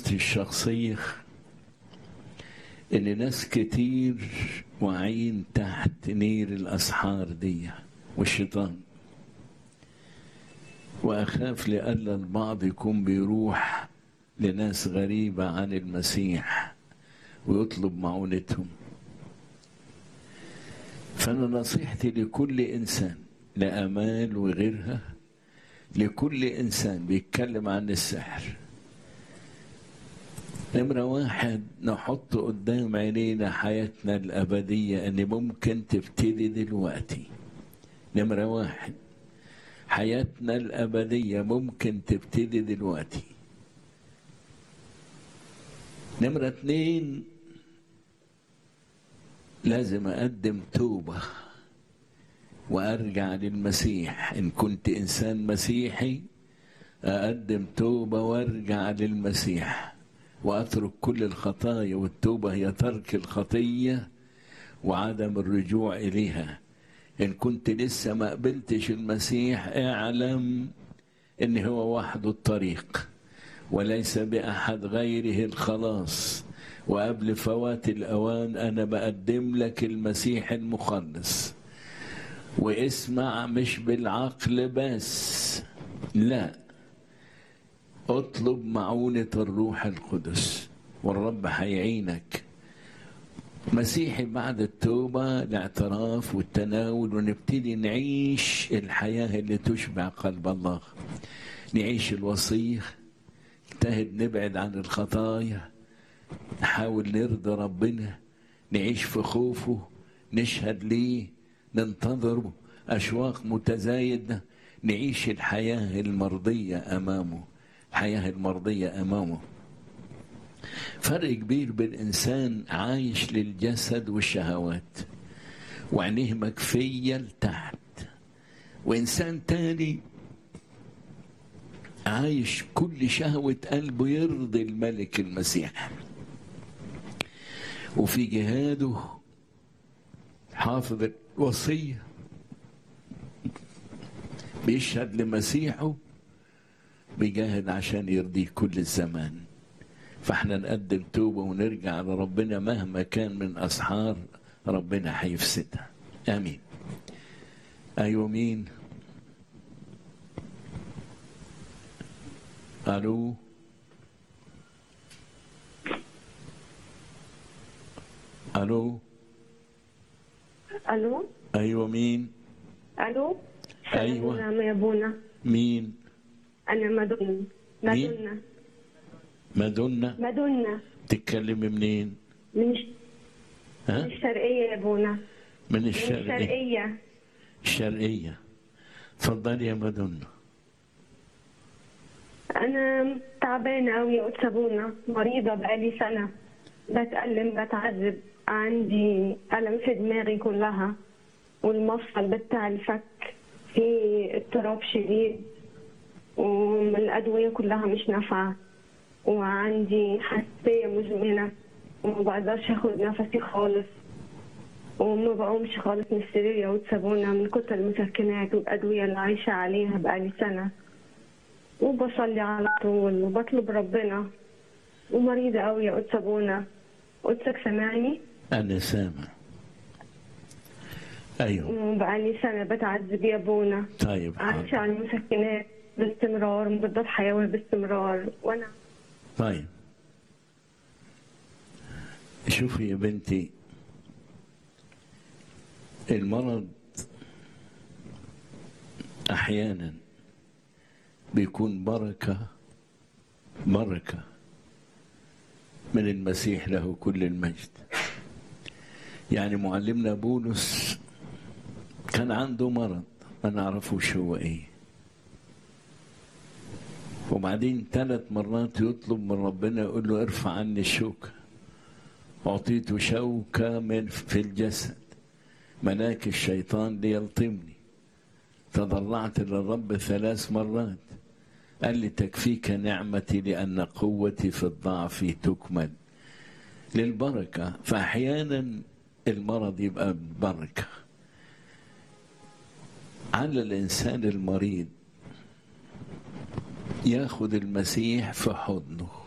ملاحظتي الشخصية إن ناس كتير واعيين تحت نير الأسحار دي والشيطان وأخاف لألا البعض يكون بيروح لناس غريبة عن المسيح ويطلب معونتهم فأنا نصيحتي لكل إنسان لأمال وغيرها لكل إنسان بيتكلم عن السحر نمرة واحد نحط قدام عينينا حياتنا الأبدية أن ممكن تبتدي دلوقتي نمرة واحد حياتنا الأبدية ممكن تبتدي دلوقتي نمرة اتنين لازم أقدم توبة وأرجع للمسيح إن كنت إنسان مسيحي أقدم توبة وأرجع للمسيح وأترك كل الخطايا والتوبة هي ترك الخطية وعدم الرجوع إليها إن كنت لسه ما قبلتش المسيح اعلم إن هو وحده الطريق وليس بأحد غيره الخلاص وقبل فوات الأوان أنا بقدم لك المسيح المخلص واسمع مش بالعقل بس لا اطلب معونة الروح القدس والرب هيعينك مسيحي بعد التوبة الاعتراف والتناول ونبتدي نعيش الحياة اللي تشبع قلب الله نعيش الوصية نجتهد نبعد عن الخطايا نحاول نرضي ربنا نعيش في خوفه نشهد ليه ننتظره أشواق متزايدة نعيش الحياة المرضية أمامه الحياة المرضية أمامه فرق كبير بين إنسان عايش للجسد والشهوات وعينيه مكفية لتحت وإنسان تاني عايش كل شهوة قلبه يرضي الملك المسيح وفي جهاده حافظ الوصية بيشهد لمسيحه بيجاهد عشان يرضيه كل الزمان فاحنا نقدم توبة ونرجع لربنا مهما كان من أسحار ربنا هيفسدها آمين أيوة مين ألو ألو الو أيوة مين الو أيوة. سلام يا ابونا مين انا مدن مين؟ مدنة مادونا مدنة تتكلمي منين من الش- من ها الشرقية يا ابونا من من الشرقية الشرقية الشرقية اتفضلي يا مادونا انا تعبانة قوي يا قدس ابونا مريضة بقالي سنة بتألم بتعذب عندي ألم في دماغي كلها والمفصل بتاع الفك في اضطراب شديد والأدوية كلها مش نافعة وعندي حساسية مزمنة وما بقدرش اخد نفسي خالص وما بقومش خالص من السرير يا قدس ابونا من كتر المسكنات والأدوية اللي عايشة عليها بقالي سنة وبصلي على طول وبطلب ربنا ومريضة قوي يا قدس ابونا قدسك سامعني أنا سامع أيوة وبقالي سنة بتعذب يا ابونا طيب عايشة حاضر. على المسكنات باستمرار مضادات حيوية باستمرار وانا طيب شوفي يا بنتي المرض احيانا بيكون بركه بركه من المسيح له كل المجد يعني معلمنا بولس كان عنده مرض ما نعرفوش هو ايه وبعدين ثلاث مرات يطلب من ربنا يقول له ارفع عني الشوكة أعطيت شوكة من في الجسد ملاك الشيطان ليلطمني تضرعت للرب ثلاث مرات قال لي تكفيك نعمتي لأن قوتي في الضعف تكمل للبركة فأحيانا المرض يبقى بركة على الإنسان المريض ياخد المسيح في حضنه